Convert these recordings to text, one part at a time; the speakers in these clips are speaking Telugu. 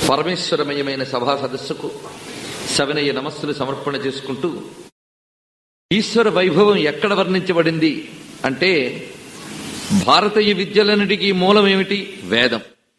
పరమేశ్వరమయమైన సభా సదస్సుకు సవినయ నమస్సులు సమర్పణ చేసుకుంటూ ఈశ్వర వైభవం ఎక్కడ వర్ణించబడింది అంటే భారతీయ విద్యలన్నిటికీ మూలం ఏమిటి వేదం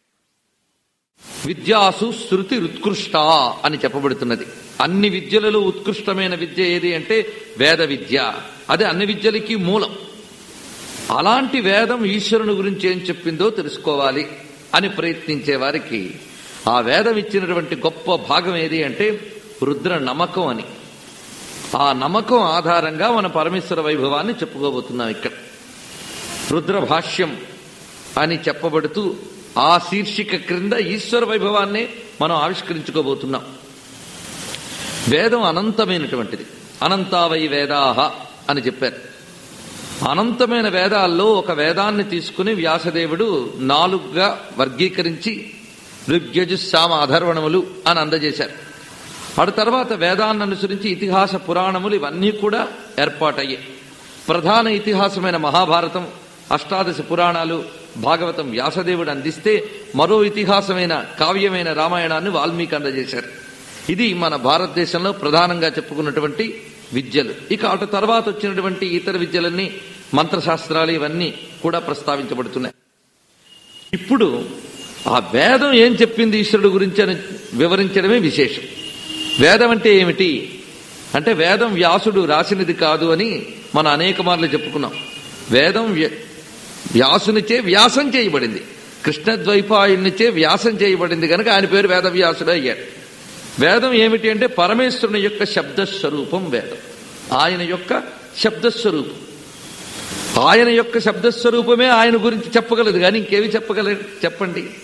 విద్యాసు శృతి ఉత్కృష్ట అని చెప్పబడుతున్నది అన్ని విద్యలలో ఉత్కృష్టమైన విద్య ఏది అంటే వేద విద్య అది అన్ని విద్యలకి మూలం అలాంటి వేదం ఈశ్వరుని గురించి ఏం చెప్పిందో తెలుసుకోవాలి అని ప్రయత్నించే వారికి ఆ వేదం ఇచ్చినటువంటి గొప్ప భాగం ఏది అంటే రుద్ర నమ్మకం అని ఆ నమ్మకం ఆధారంగా మన పరమేశ్వర వైభవాన్ని చెప్పుకోబోతున్నాం ఇక్కడ రుద్ర భాష్యం అని చెప్పబడుతూ ఆ శీర్షిక క్రింద ఈశ్వర వైభవాన్ని మనం ఆవిష్కరించుకోబోతున్నాం వేదం అనంతమైనటువంటిది అనంతావై వేదాహ అని చెప్పారు అనంతమైన వేదాల్లో ఒక వేదాన్ని తీసుకుని వ్యాసదేవుడు నాలుగుగా వర్గీకరించి ఋగ్యజుస్సామ అధర్వణములు అని అందజేశారు అటు తర్వాత వేదాన్ని అనుసరించి ఇతిహాస పురాణములు ఇవన్నీ కూడా ఏర్పాటయ్యాయి ప్రధాన ఇతిహాసమైన మహాభారతం అష్టాదశ పురాణాలు భాగవతం వ్యాసదేవుడు అందిస్తే మరో ఇతిహాసమైన కావ్యమైన రామాయణాన్ని వాల్మీకి అందజేశారు ఇది మన భారతదేశంలో ప్రధానంగా చెప్పుకున్నటువంటి విద్యలు ఇక అటు తర్వాత వచ్చినటువంటి ఇతర విద్యలన్నీ మంత్రశాస్త్రాలు ఇవన్నీ కూడా ప్రస్తావించబడుతున్నాయి ఇప్పుడు ఆ వేదం ఏం చెప్పింది ఈశ్వరుడు గురించి అని వివరించడమే విశేషం వేదం అంటే ఏమిటి అంటే వేదం వ్యాసుడు రాసినది కాదు అని మనం అనేక మార్లు చెప్పుకున్నాం వేదం వ్య- వ్యాసునిచే వ్యాసం చేయబడింది కృష్ణద్వైపాయునిచే వ్యాసం చేయబడింది కనుక ఆయన పేరు వేదవ్యాసుడు అయ్యాడు వేదం ఏమిటి అంటే పరమేశ్వరుని యొక్క శబ్దస్వరూపం వేదం ఆయన యొక్క శబ్దస్వరూపం ఆయన యొక్క శబ్దస్వరూపమే ఆయన గురించి చెప్పగలదు కానీ ఇంకేవి చెప్పగలరు చెప్పండి